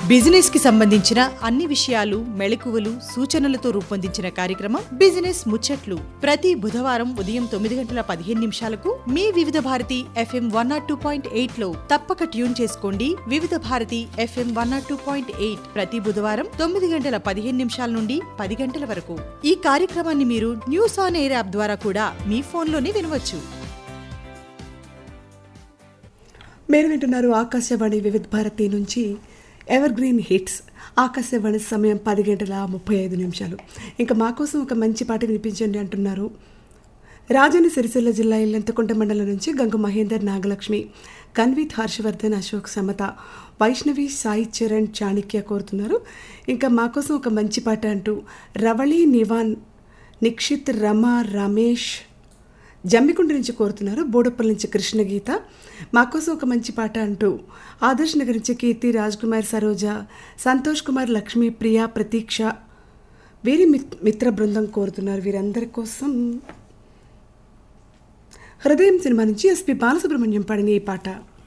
business కి సంబంధించిన అన్ని విషయాలు మెళకువలు సూచనలతో రూపొందించిన కార్యక్రమం బిజినెస్ ముచ్చట్లు ప్రతి బుధవారం ఉదయం తొమ్మిది గంటల పదిహేను నిమిషాలకు మీ వివిధ Bharati FM one nought two point eight లో తప్పక ట్యూన్ చేసుకోండి వివిధ Bharati FM one nought two point eight ప్రతి బుధవారం తొమ్మిది గంటల పదిహేను నిమిషాల నుండి పది గంటల వరకు ఈ కార్యక్రమాన్ని మీరు న్యూస్ ఆన్ ఎయిర్ యాప్ ద్వారా కూడా మీ ఫోన్లోనే వినవచ్చు మీరు వింటున్నారు ఆకాశవాణి వివిధ భారతి నుంచి ఎవర్ గ్రీన్ హిట్స్ ఆకాశవాణి సమయం పది గంటల ముప్పై ఐదు నిమిషాలు ఇంకా మా కోసం ఒక మంచి పాట వినిపించండి అంటున్నారు రాజన్న సిరిసిల్ల జిల్లా ఇల్లంతకుంట మండలం నుంచి గంగు మహేందర్ నాగలక్ష్మి కన్విత్ హర్షవర్ధన్ అశోక్ సమత వైష్ణవి సాయి చరణ్ చాణిక్య కోరుతున్నారు ఇంకా మా కోసం ఒక మంచి పాట అంటూ రవళి నివాన్ నిక్షిత్ రమ రమేష్ జమ్మికుంట నుంచి కోరుతున్నారు బోడప్పల్ నుంచి కృష్ణగీత మా కోసం ఒక మంచి పాట అంటూ ఆదర్శ్ నగర్ నుంచి కీర్తి రాజ్ కుమార్ సరోజ సంతోష్ కుమార్ లక్ష్మి ప్రియా ప్రతీక్ష వీరి మిత్- మిత్ర బృందం కోరుతున్నారు వీరందరి కోసం హృదయం సినిమా నుంచి ఎస్పి బాలసుబ్రహ్మణ్యం పాడిన ఈ పాట